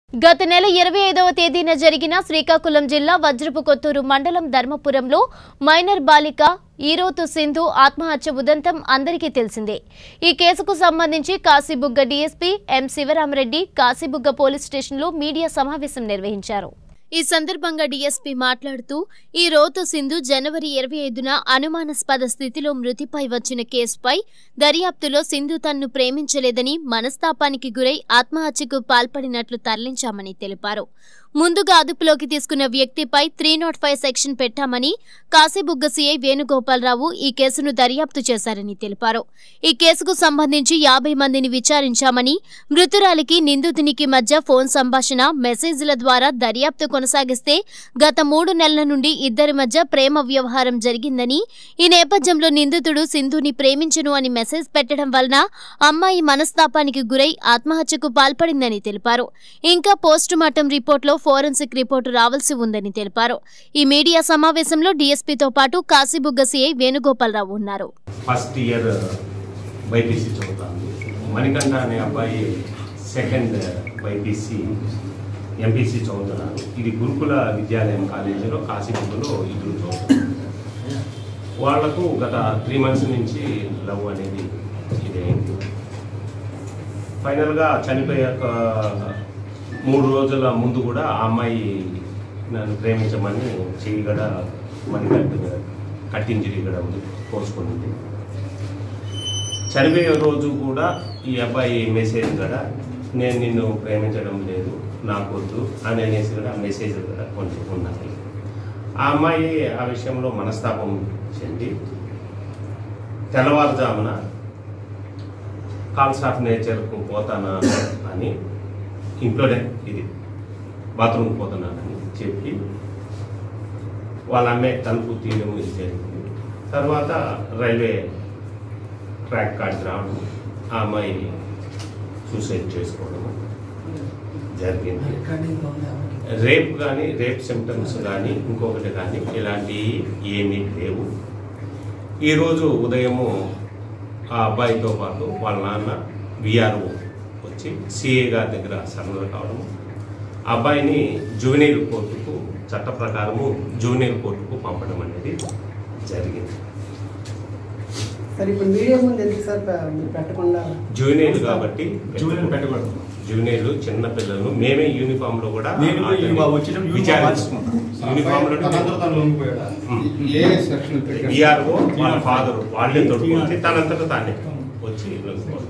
గత నెల ఇరవై ఐదవ తేదీన జరిగిన శ్రీకాకుళం జిల్లా వజ్రపు కొత్తూరు మండలం ధర్మపురంలో మైనర్ బాలిక ఈరోతు సింధు ఆత్మహత్య ఉదంతం అందరికీ తెలిసిందే ఈ కేసుకు సంబంధించి Kasibugga DSP M Sivaramareddy Kasibugga police స్టేషన్లో మీడియా సమావేశం నిర్వహించారు ఈ సందర్భంగా డీఎస్పీ మాట్లాడుతూ ఈ రోతు సింధు జనవరి ఇరవై ఐదున అనుమానాస్పద స్థితిలో మృతిపై వచ్చిన కేసుపై దర్యాప్తులో సింధు తన్ను ప్రేమించలేదని మనస్తాపానికి గురై ఆత్మహత్యకు పాల్పడినట్లు తరలించామని తెలిపారు ముందుగా అదుపులోకి తీసుకున్న వ్యక్తిపై త్రీ నాట్ ఫైవ్ సెక్షన్ పెట్టామని కాశీబుగ్గ సీఐ వేణుగోపాలరావు ఈ కేసును దర్యాప్తు చేశారని తెలిపారు ఈ కేసుకు సంబంధించి యాభై మందిని విచారించామని మృతురాలికి నిందితునికి మధ్య ఫోన్ సంభాషణ మెసేజ్ల ద్వారా దర్యాప్తు కొనసాగిస్తే గత మూడు నెలల నుండి ఇద్దరి మధ్య ప్రేమ వ్యవహారం జరిగిందని ఈ నేపథ్యంలో నిందితుడు సింధుని ప్రేమించను అని మెసేజ్ పెట్టడం వలన అమ్మాయి మనస్తాపానికి గురై ఆత్మహత్యకు పాల్పడిందని తెలిపారు ఇంకా పోస్ట్ మార్టం రిపోర్టులో ఫోరెన్సిక్ రిపోర్టు రావాల్సి ఉందని తెలిపారు ఈ మీడియా సమావేశంలో డీఎస్పీతో పాటు కాశీబుగ్గ సీఐ వేణుగోపాలరావు ఉన్నారు ఫస్ట్ ఇయర్ బైపీసీ చదువుతాను మణికంఠ అనే అబ్బాయి సెకండ్ బైపీసీ ఎంపీసీ చదువుతున్నాడు ఇది గురుకుల విద్యాలయం కాలేజీలో కాశీబుగ్గలో ఇద్దరు చదువుతున్నారు వాళ్లకు గత త్రీ మంత్స్ నుంచి లవ్ అనేది ఇదైంది ఫైనల్గా చనిపోయాక మూడు రోజుల ముందు కూడా ఆ అమ్మాయి నన్ను ప్రేమించమని చెయ్యి కూడా మణికంఠ కట్టించి కూడా కోసుకుంది చనిపోయే రోజు కూడా ఈ అబ్బాయి మెసేజ్ కూడా నేను నిన్ను ప్రేమించడం లేదు నాకు వద్దు అని అనేసి కూడా మెసేజ్ కూడా కొంచెం ఉన్నాయి ఆ అమ్మాయి ఆ విషయంలో మనస్తాపం చెంది తెల్లవారుజామున కాల్స్ ఆఫ్ నేచర్కు పోతానా అని ఇంట్లోనే ఇది బాత్రూమ్కి పోతున్నానని చెప్పి వాళ్ళ అమ్మాయి తలుపు తీయడం ఇది జరిగింది తర్వాత రైల్వే ట్రాక్ కాడికి రావడం ఆ అమ్మాయి సూసైడ్ చేసుకోవడం జరిగింది రేప్ కానీ రేప్ సిమ్టమ్స్ కానీ ఇంకొకటి కానీ ఇలాంటివి ఏమీ లేవు ఈరోజు ఉదయము ఆ అబ్బాయితో పాటు వాళ్ళ నాన్న విఆర్ఓ వచ్చి సిఏ గారి దగ్గర సరెండర్ కావడము ఆ అబ్బాయిని జూనియర్ కోర్టుకు చట్ట ప్రకారము జూనియర్ కోర్టుకు పంపడం అనేది జరిగింది సార్ ఇప్పుడు మీడియా ముందు ఎందుకు సార్ ప- మీరు పెట్టకుండా జూనియర్ కాబట్టి జూనియర్ పెట్టకూడదు. జూనియర్లు చిన్న పిల్లలు మేమే యూనిఫామ్ లో కూడా నేను కూడా అతన్ని ఈ- వచ్చిన యూనిఫామ్ విచారించుకుంటాం. మార్చుకుంటాను. యూనిఫామ్ లో తనంతట తను లొంగిపోయాడా? ఏ సెక్షన్ పెట్టాడు? విఆర్ఓ వాళ్ళ ఫాదర్ వాళ్ళే తొడుకుంటే తనంతట తానే వచ్చి లొంగిపోవడం